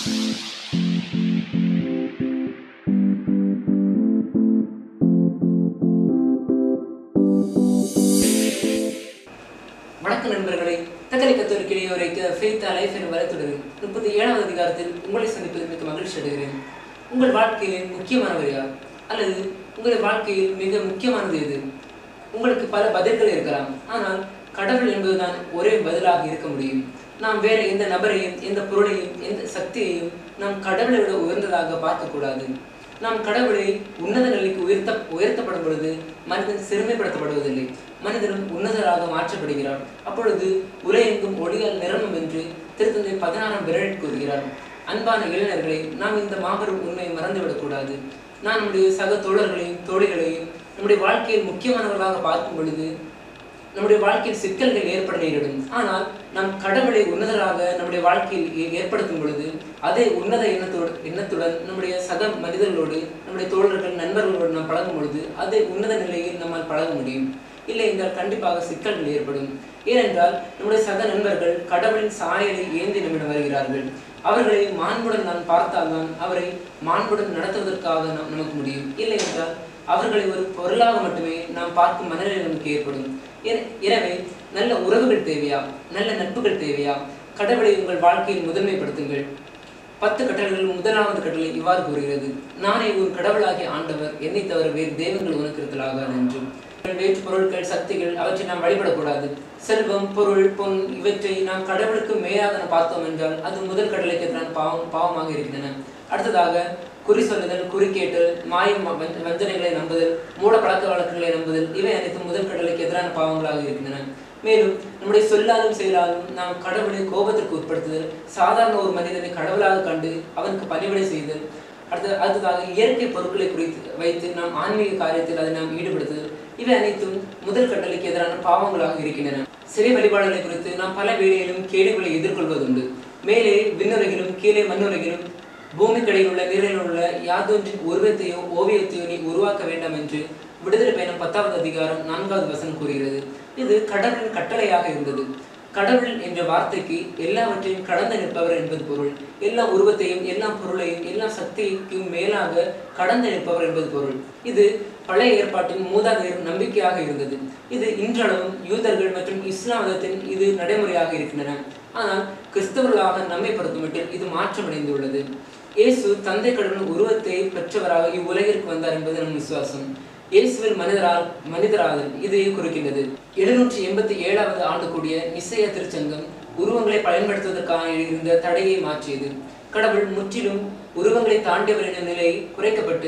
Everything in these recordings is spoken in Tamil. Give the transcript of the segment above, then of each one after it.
வணக்கம் நண்பர்களே தக்கலை கத்தோலிக்கிடையே உரைக்க ஃபெய்த் லைஃப் என வரைத்துடன் முப்பத்தி ஏழாவது அதிகாரத்தில் உங்களை சந்திப்பதில் மிக மகிழ்ச்சி அடைகிறேன் உங்கள் வாழ்க்கையில் முக்கியமானவர் யார் அல்லது உங்கள் வாழ்க்கையில் மிக முக்கியமானது எது உங்களுக்கு பல பதில்கள் இருக்கலாம் ஆனால் கடவுள் என்பதுதான் ஒரே பதிலாக இருக்க முடியும் நாம் வேற எந்த நபரையும் எந்த பொருளையும் எந்த சக்தியையும் நாம் கடவுளை விட உயர்ந்ததாக பார்க்கக்கூடாது நாம் கடவுளை உன்னத நிலைக்கு உயர்த்த உயர்த்தப்படும் பொழுது மனிதன் சிறுமைப்படுத்தப்படுவதில்லை மனிதனும் உன்னதராக மாற்றப்படுகிறார் அப்பொழுது உலகெங்கும் ஒளியால் நிரம்பும் என்று திருத்தந்தை பதினாறாம் விரல் கூறுகிறார் அன்பான இளைஞர்களை நாம் இந்த மாபெரும் உண்மையை மறந்துவிடக்கூடாது நான் நம்முடைய சக தோழர்களையும் தோழிகளையும் நம்முடைய வாழ்க்கையில் முக்கியமானவர்களாக பார்க்கும் பொழுது நம்முடைய வாழ்க்கையில் சிக்கல்கள் ஏற்பட நேரிடும் ஆனால் நாம் கடவுளை உன்னதராக நம்முடைய வாழ்க்கையில் ஏ- ஏற்படுத்தும் பொழுது அதே உன்னத எண்ணத்தோடு எண்ணத்துடன் நம்முடைய சக மனிதர்களோடு நம்முடைய தோழர்கள் நண்பர்களோடு நாம் பழகும் பொழுது அதே உன்னத நிலையில் நம்மால் பழக முடியும் இல்லை என்றால் கண்டிப்பாக சிக்கல்கள் ஏற்படும் ஏனென்றால் நம்முடைய சக நண்பர்கள் கடவுளின் சாயலை ஏந்தி நம்மிடம் வருகிறார்கள் அவர்களை மாண்புடன் நான் பார்த்தால்தான் அவரை மாண்புடன் நடத்துவதற்காக நாம் நமக்கு முடியும் இல்லை என்றால் அவர்களை ஒரு பொருளாக மட்டுமே நாம் பார்க்கும் மனநிலை நமக்கு ஏற்படும் என- எனவே நல்ல உறவுகள் தேவையா நல்ல நட்புகள் தேவையா கடவுளை உங்கள் வாழ்க்கையில் முதன்மைப்படுத்துங்கள் பத்து கட்டளைகள் முதலாவது கட்டளை இவ்வாறு கூறுகிறது நானே உன் கடவுளாகிய ஆண்டவர் என்னை தவிர வேறு தெய்வங்கள் உனக்கு இருத்தலாகாது என்று வேற்று பொருட்கள் சக்திகள் அவற்றை நாம் வழிபடக்கூடாது செல்வம் பொருள் பொன் இவற்றை நாம் கடவுளுக்கு மேலாக நாம் பார்த்தோம் என்றால் அது முதல் கடலைக்கு எதிரான பாவம் பாவமாக இருக்கின்றன அடுத்ததாக குறி சொல்லுதல் குறி கேட்டல் மாயம் வஞ்ச- வஞ்சனைகளை நம்புதல் மூட பழக்க வழக்கங்களை நம்புதல் இவை அனைத்தும் முதல் கடலைக்கு எதிரான பாவங்களாக இருக்கின்றன மேலும் நம்முடைய சொல்லாலும் செயலாலும் நாம் கடவுளை கோபத்திற்கு உட்படுத்துதல் சாதாரண ஒரு மனிதனை கடவுளாக கண்டு அவனுக்கு பணிவிடை செய்தல் அடுத்து அடுத்ததாக இயற்கை பொருட்களை குறித்து வைத்து நாம் ஆன்மீக காரியத்தில் அதை நாம் ஈடுபடுத்துதல் இவை அனைத்தும் முதல் கட்டளைக்கு எதிரான பாவங்களாக இருக்கின்றன சிறை வழிபாடுகளை குறித்து நாம் பல வேளையிலும் கேடுகளை எதிர்கொள்வதுண்டு மேலே விண்ணுலகிலும் கீழே மண்ணுலகிலும் பூமிக்கடையில் உள்ள நீரில் உள்ள யாதொன்றின் உருவத்தையோ ஓவியத்தையோ நீ உருவாக்க வேண்டாம் என்று விடுதலை பயணம் பத்தாவது அதிகாரம் நான்காவது வசனம் கூறுகிறது இது கடவுளின் கட்டளையாக இருந்தது கடவுள் என்ற வார்த்தைக்கு எல்லாவற்றையும் கடந்து நிற்பவர் என்பது பொருள் எல்லா உருவத்தையும் எல்லா பொருளையும் எல்லா சக்திக்கும் மேலாக கடந்து நிற்பவர் என்பது பொருள் இது பழைய ஏற்பாட்டின் மூதாதையர் நம்பிக்கையாக இருந்தது இது இன்றளவும் யூதர்கள் மற்றும் இஸ்லாம் மதத்தின் இது நடைமுறையாக இருக்கின்றன ஆனால் கிறிஸ்தவர்களாக நம்மை பொறுத்தமட்டில் இது மாற்றமடைந்துள்ளது இயேசு தந்தை கடவுளின் உருவத்தை பெற்றவராக இவ்வுலகிற்கு வந்தார் என்பது நம் விசுவாசம் இயேசுவில் மனிதரால் மனிதராதல் இதையே குறிக்கின்றது எழுநூற்றி எண்பத்தி ஏழாவது ஆண்டு கூடிய நிச்சய திருச்சங்கம் உருவங்களை பயன்படுத்துவதற்கான இருந்த தடையை மாற்றியது கடவுள் முற்றிலும் உருவங்களை தாண்டியவர் எனும் நிலை குறைக்கப்பட்டு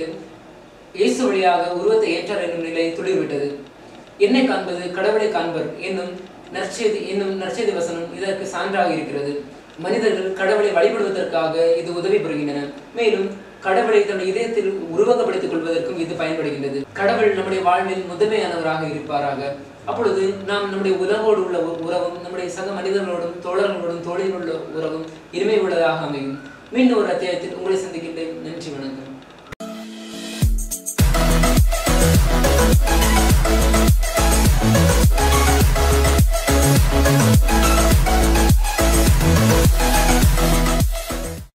இயேசு வழியாக உருவத்தை ஏற்றார் என்னும் நிலை துளிர்விட்டது என்னை காண்பது கடவுளை காண்பர் என்னும் நற்செய்தி என்னும் நற்செய்தி வசனம் இதற்கு சான்றாக இருக்கிறது மனிதர்கள் கடவுளை வழிபடுவதற்காக இது உதவி புரிகின்றன மேலும் கடவுளை தன்னுடைய இதயத்தில் உருவகப்படுத்திக் கொள்வதற்கும் இது பயன்படுகின்றது கடவுள் நம்முடைய வாழ்வில் முதன்மையானவராக இருப்பாராக அப்பொழுது நாம் நம்முடைய உலகோடு உள்ள உ- உறவும் நம்முடைய சக மனிதர்களோடும் தோழர்களோடும் தோழியில் உள்ள உறவும் இனிமை உள்ளதாக அமையும் மீண்டும் ஒரு அத்தியாயத்தில் உங்களை சந்திக்கின்றேன் நன்றி வணக்கம்